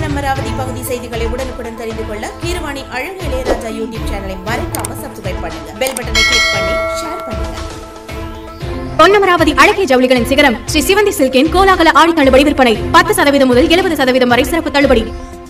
பொன் அமராவதி பகுதி செய்திகளை உடனுக்குடன் தெரிந்து கொள்ள கீரவாணி அழகு இளையராஜா யூடியூப் சேனலை மறக்காம சப்ஸ்கிரைப் பண்ணுங்க பெல் பட்டனை கிளிக் பண்ணி ஷேர் பண்ணுங்க பொன்னமராவதி அழகிய ஜவுளிகளின் சிகரம் ஸ்ரீ சிவந்தி சில்கின் கோலாகல ஆடி தள்ளுபடி விற்பனை பத்து சதவீதம் முதல் எழுபது சதவீதம் வரை சிறப்பு தள்ளுபடி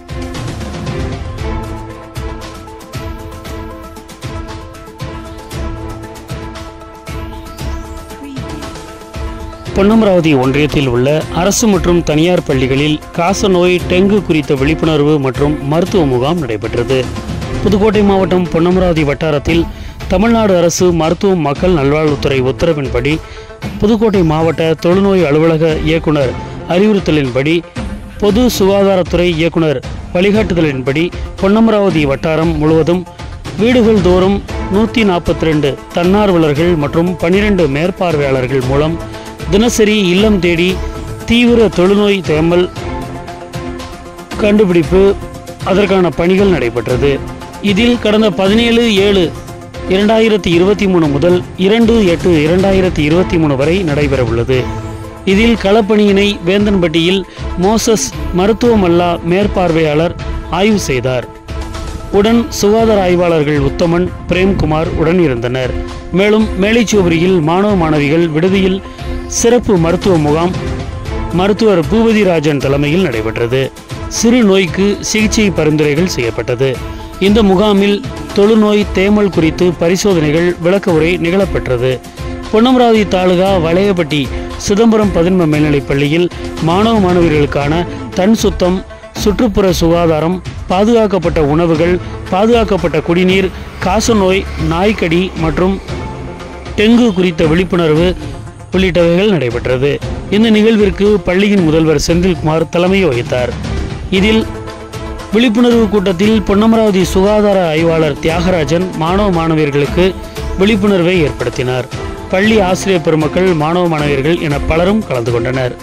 பொன்னமராவதி ஒன்றியத்தில் உள்ள அரசு மற்றும் தனியார் பள்ளிகளில் காசநோய் டெங்கு குறித்த விழிப்புணர்வு மற்றும் மருத்துவ முகாம் நடைபெற்றது புதுக்கோட்டை மாவட்டம் பொன்னமராவதி வட்டாரத்தில் தமிழ்நாடு அரசு மருத்துவ மக்கள் நல்வாழ்வுத்துறை உத்தரவின்படி புதுக்கோட்டை மாவட்ட தொழுநோய் அலுவலக இயக்குனர் அறிவுறுத்தலின்படி பொது சுகாதாரத்துறை இயக்குனர் வழிகாட்டுதலின்படி பொன்னமராவதி வட்டாரம் முழுவதும் வீடுகள் தோறும் நூற்றி நாற்பத்தி ரெண்டு தன்னார்வலர்கள் மற்றும் பன்னிரண்டு மேற்பார்வையாளர்கள் மூலம் தினசரி இல்லம் தேடி தீவிர தொழுநோய் தேமல் கண்டுபிடிப்பு அதற்கான பணிகள் நடைபெற்றது இதில் கடந்த பதினேழு ஏழு இரண்டாயிரத்தி இருபத்தி மூணு முதல் இரண்டு எட்டு இரண்டாயிரத்தி இருபத்தி மூணு வரை நடைபெறவுள்ளது இதில் களப்பணியினை வேந்தன்பட்டியில் மோசஸ் மருத்துவமல்லா மேற்பார்வையாளர் ஆய்வு செய்தார் உடன் சுகாதார ஆய்வாளர்கள் உத்தமன் பிரேம்குமார் உடன் இருந்தனர் மேலும் மேலைச்சோபுரியில் மாணவ மாணவிகள் விடுதியில் சிறப்பு மருத்துவ முகாம் மருத்துவர் பூபதி ராஜன் தலைமையில் நடைபெற்றது சிறு நோய்க்கு சிகிச்சை பரிந்துரைகள் செய்யப்பட்டது இந்த முகாமில் தொழுநோய் தேமல் குறித்து பரிசோதனைகள் விளக்க உரை நிகழப்பெற்றது பொன்னமராவதி தாலுகா வளையப்பட்டி சிதம்பரம் பதின்ம மேல்நிலைப் பள்ளியில் மாணவ மாணவியர்களுக்கான தன் சுத்தம் சுற்றுப்புற சுகாதாரம் பாதுகாக்கப்பட்ட உணவுகள் பாதுகாக்கப்பட்ட குடிநீர் காசநோய் நாய்க்கடி மற்றும் டெங்கு குறித்த விழிப்புணர்வு உள்ளிட்டவைகள் நடைபெற்றது இந்த நிகழ்விற்கு பள்ளியின் முதல்வர் செந்தில்குமார் தலைமை வகித்தார் இதில் விழிப்புணர்வு கூட்டத்தில் பொன்னமராவதி சுகாதார ஆய்வாளர் தியாகராஜன் மாணவ மாணவியர்களுக்கு விழிப்புணர்வை ஏற்படுத்தினார் பள்ளி ஆசிரியர் பெருமக்கள் மாணவ மாணவியர்கள் என பலரும் கலந்து கொண்டனர்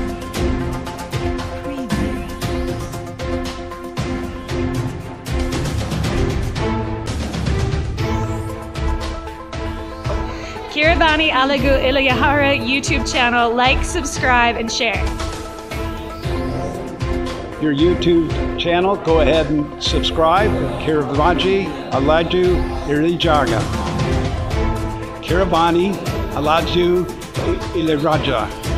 Kiravani Alagu Ilayahara YouTube channel. Like, subscribe, and share. your YouTube channel, go ahead and subscribe. Kiravaji Alaju Irijaga. Kiravani Alaju Iliraja.